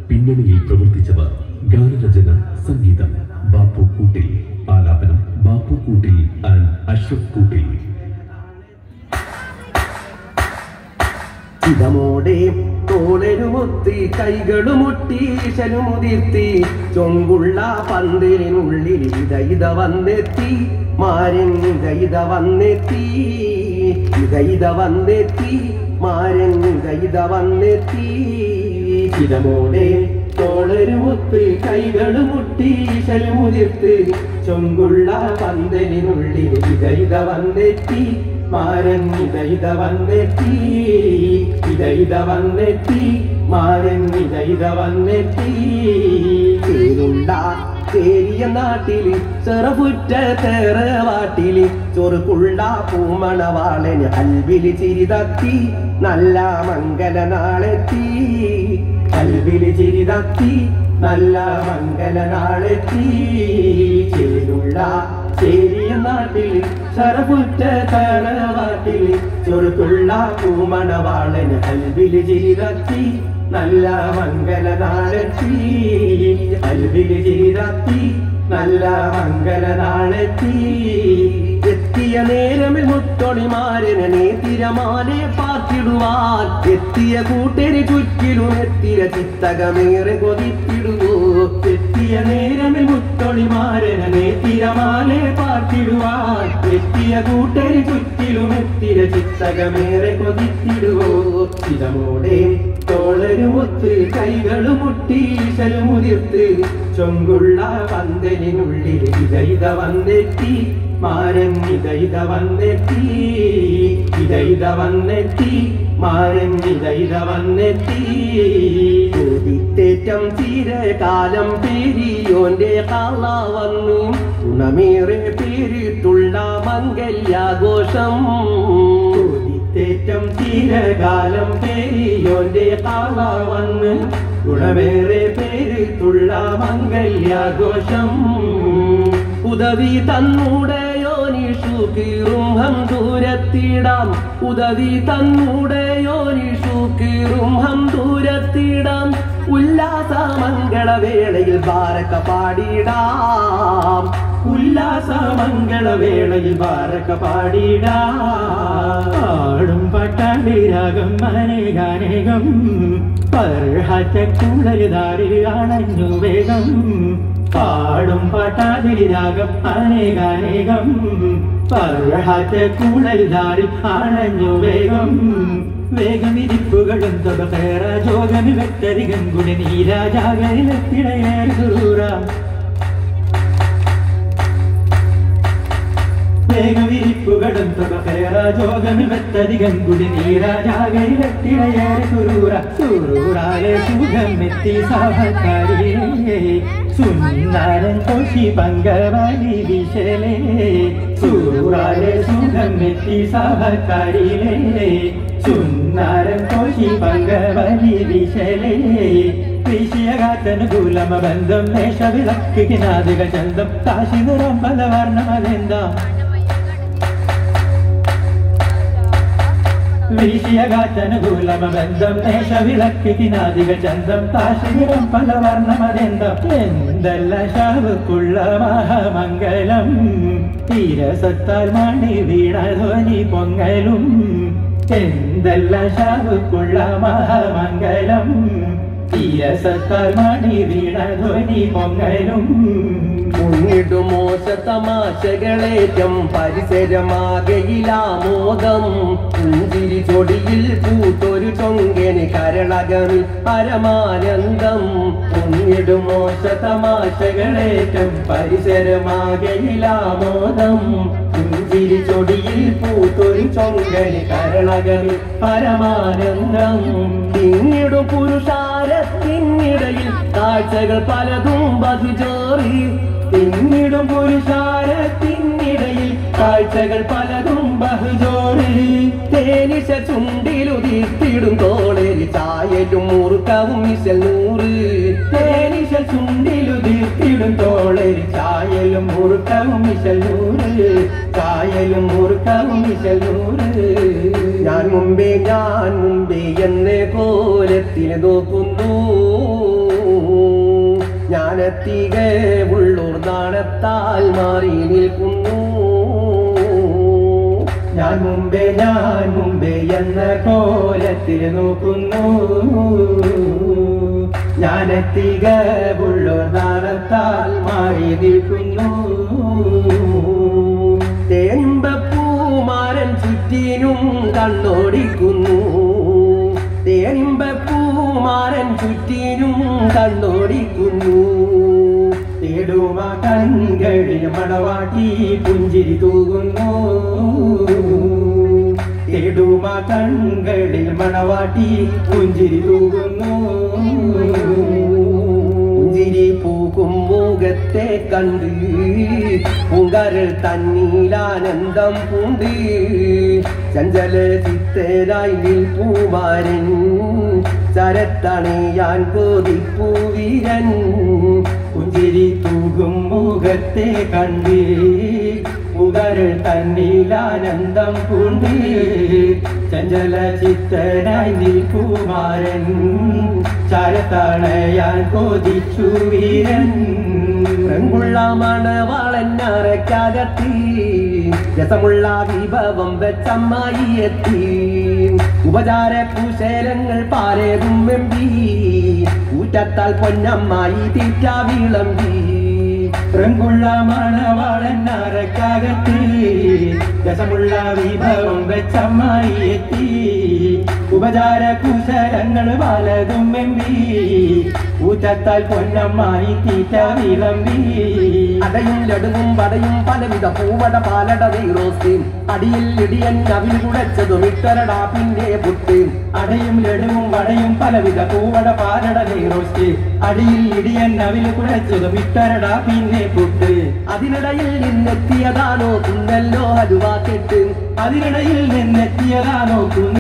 പിന്നണിയിൽ പ്രവർത്തിച്ചവർ ഗാനരചന സംഗീതം ബാപ്പു കൂട്ടിൽ ആലാപനം ബാപ്പു കൂട്ടിൽ ആൻഡ് അഷ്റഫ് കൂട്ടിൽ ഇതമോടെ തോളരുമുത്തി കൈകളുമുട്ടി ശനുമുതിർത്തി ചൊങ്കുള്ള പന്തിരിനുള്ളിൽ ഇത ഇത വന്നെത്തി മാരൻ ഇത ഇത വന്നെത്തി ഇത ഇത വന്നെത്തി മാരൻ ഇത ഇത വന്നെത്തി ഇതമോടെ തോളരുമുത്ത് കൈകളുമുട്ടി ശനുമുതിർത്ത് ചൊങ്കുള്ള പന്തലിനുള്ളിൽ ഇത ഇത വന്നെത്തി മാരൻ ഇത ഇത വന്നെത്തി ഇത ഇത വന്നെത്തി മാരൻ ഇത ഇത വന്നെത്തി ചേരുണ്ട ചേരിയ നാട്ടില് ചെറുപുറ്റ തേറവാട്ടില് ചൊറുക്കുള്ള പൂമണവാളന് അൽവില് ചിരിതത്തി നല്ല മംഗല നാളെത്തി കൽവില് ചിരിതത്തി നല്ല മംഗല നാളെത്തി ചേരുള്ള ചേരിയ നാട്ടിൽ ശരപുറ്റ തറവാട്ടിൽ ചൊറുക്കുള്ള പൂമണവാളന് അൽവില് ചിരിതത്തി നല്ല മംഗല നാളെത്തി അൽവില് ചിരിതത്തി നല്ല മംഗല നാളെത്തി എത്തിയ നേരമിൽ മുത്തൊളിമാരനെ നേതിരമാലെ പാർത്തിടുവാൻ എത്തിയ കൂട്ടര് ചുറ്റിലും എത്തിയ ചിത്തകമേറെ കൊതിപ്പിടുവോ എത്തിയ നേരമിൽ മുത്തൊളിമാരനെ നേതിരമാലെ പാർത്തിടുവാൻ എത്തിയ കൂട്ടര് ചുറ്റിലും എത്തിയ ചിത്തകമേറെ കൊതിപ്പിടുവോ ചിതമോടെ തോളരുമുത്ത് കൈകളുമുട്ടി ശലുമുതിർത്ത് ചൊങ്കുള്ള പന്തലിനുള്ളിൽ ഇത ഇത വന്നെത്തി മാരൻ ഇത ഇത വന്നെത്തി ഇത ഇത വന്നെത്തി മാരൻ ഇത ഇത വന്നെത്തി ചോദിത്തേറ്റം കാലം പേരിയോന്റെ കാള വന്നു ഗുണമേറെ പേരിട്ടുള്ള മംഗല്യാഘോഷം ചോദിത്തേറ്റം കാലം പേരിയോന്റെ കാള വന്ന് ഗുണമേറെ പേരിട്ടുള്ള മംഗല്യാഘോഷം ഉദവി തന്നൂടെയോനിഷു കീറുംഹം ദൂരത്തിടാം ഉദവി തന്നൂടെയോനിഷു കീറുംഹം ദൂരത്തിടാം ഉല്ലാസ മംഗളവേളയിൽ ബാരക്ക പാടിടാം ഉല്ലാസ മംഗളവേളയിൽ ബാരക്ക പാടിടാം പാടും പട്ടാളി രാഗം അനേകാനേകം പർഹറ്റക്കുളരുതാരിൽ അണഞ്ഞു വേഗം പാടും പട്ടാളി രാഗം അനേകാനേകം പർഹറ്റക്കുളരുതാരിൽ അണഞ്ഞു വേഗം വേഗമിരിപ്പുകളും തൊടകേറ ജോഗമി വെട്ടരികം കുടി നീരാജാകരിലെത്തിടയേറുറാം വേഗവിരിപ്പുകളും തുകകേറ ജോഗമി വെത്തധികം കുടി നീരാജാകയിലെത്തിടയേറെ സുരൂറ സുരൂറാലെ സുഖമെത്തി സഹകാരിയേ സുന്ദരൻ കൊശി പങ്കവലി വിശലേ സുരൂറാലെ സുഖമെത്തി സഹകാരിലേ സുന്ദരൻ കൊശി പങ്കവലി വിശലേ വിഷയകാത്തനുകൂലമ ബന്ധം മേഷവിളക്കിനാദിക ചന്തം കാശി നിറം പലവർണ്ണമതെന്താ വിഷയകാത്തനുകൂലമ ബന്ധം മേഷവിളക്കിനാദിക ചന്തം കാശി നിറം പലവർണ്ണമതെന്തം എന്തല്ല ശാവുക്കുള്ള മഹാമംഗലം തീരസത്താൽ മണി വീണധ്വനി പൊങ്ങലും എന്തല്ല ശാവുക്കുള്ള മഹാമംഗലം തീരസത്താൽ മണി വീണധ്വനി പൊങ്ങലും മുന്നിടുമോശ തമാശകളേറ്റം പരിസരമാകയിലാമോദം പുഞ്ചിരി ചൊടിയിൽ പൂത്തൊരു ചൊങ്കന് കരളകമി പരമാനന്ദം മുന്നിടുമോശ തമാശകളേറ്റം പരിസരമാകയിലാമോദം പുഞ്ചിരി ചൊടിയിൽ പൂത്തൊരു ചൊങ്കന് കരളകമി പരമാനന്ദം പിന്നിടും പുരുഷാരത്തിനിടയിൽ കാഴ്ചകൾ പലതും ബഹുജോറി പിന്നിടും പുരുഷാരത്തിനിടയിൽ കാഴ്ചകൾ പലതും ബഹുജോറി തേനിശ ചുണ്ടിലുതിർത്തിടും തോളേരി ചായലും മുറുക്കവും ഇശൽ നൂറ് തേനിശ ചുണ്ടിലുതിർത്തിടും തോളേരി ചായലും മുറുക്കവും ഇശൽ നൂറ് ചായലും മുറുക്കവും ഇശൽ നൂറ് ഞാൻ മുമ്പേ ഞാൻ മുമ്പേ എന്നെ കോലത്തിൽ നോക്കുന്നു ഞാനെത്തികെ ഉള്ളൂർ നാണത്താൽ മാറി നിൽക്കുന്നു ഞാൻ മുമ്പേ ഞാൻ മുമ്പേ എന്ന കോലത്തിൽ നോക്കുന്നു ഞാനെത്തിക ഉള്ളൂർ നാണത്താൽ മാറി നിൽക്കുന്നു തേനിമ്പപ്പൂമാരൻ ചുറ്റിനും കണ്ണോടിക്കുന്നു തേനിമ്പപ്പൂമാരൻ ചുറ്റിനും കണ്ണോടിക്കുന്നു തേടുമ കൺകളിൽ മണവാട്ടി പുഞ്ചിരി തൂകുന്നു തേടുമ കൺകളിൽ മണവാട്ടി പുഞ്ചിരി തൂകുന്നു പുഞ്ചിരി പൂക്കും മുഖത്തെ കണ്ട് പൂങ്കരൽ തന്നീലാനന്ദം പൂണ്ട് ചഞ്ചല ചിത്തരായി നിൽപ്പൂമാരൻ ചരത്തണയാൻ കൊതിപ്പൂവീരൻ പുഞ്ചിരി തൂകും മുഖത്തെ കണ്ട് പുകരൾ തന്നിലാനന്ദം പൂണ്ട് ചഞ്ചല ചിത്തനായി നിൽക്കുമാരൻ ചരത്തണയാൻ കൊതിച്ചു വീരൻ പെൺകുള്ള മണവാളന്നറക്കകത്തി രസമുള്ള വിഭവം വെച്ചമ്മായി എത്തി ഉപചാര കുശേലങ്ങൾ പാലേതും വെമ്പി ഊറ്റത്താൽ പൊന്നമ്മായി തീറ്റ വിളമ്പി പ്രങ്കുള്ള മണവാളൻ അരക്കകത്ത് രസമുള്ള വിഭവം വെച്ചമ്മായി എത്തി ഉപചാര കുശലങ്ങൾ പലതും വെമ്പി ഊറ്റത്താൽ പൊന്നമ്മായി തീറ്റ വിളമ്പി അടയും ലഡുവും വടയും പലവിധ പൂവട പാലട നെയ്റോസ്റ്റ് അടിയിൽ ഇടിയൻ അവിൽ കുടച്ചതും ഇട്ടരടാ പിന്നെ പുട്ട് അടയും ലഡുവും വടയും പലവിധ പൂവട പാലട നെയ്റോസ്റ്റ് അടിയിൽ ഇടിയൻ അവിൽ കുഴച്ചതും ഇട്ടരട പിന്നെ പുട്ട് അതിനിടയിൽ നിന്നെത്തിയതാണോ തുന്നല്ലോ ഹലുവാ കെട്ട് അതിനിടയിൽ നിന്നെത്തിയതാണോ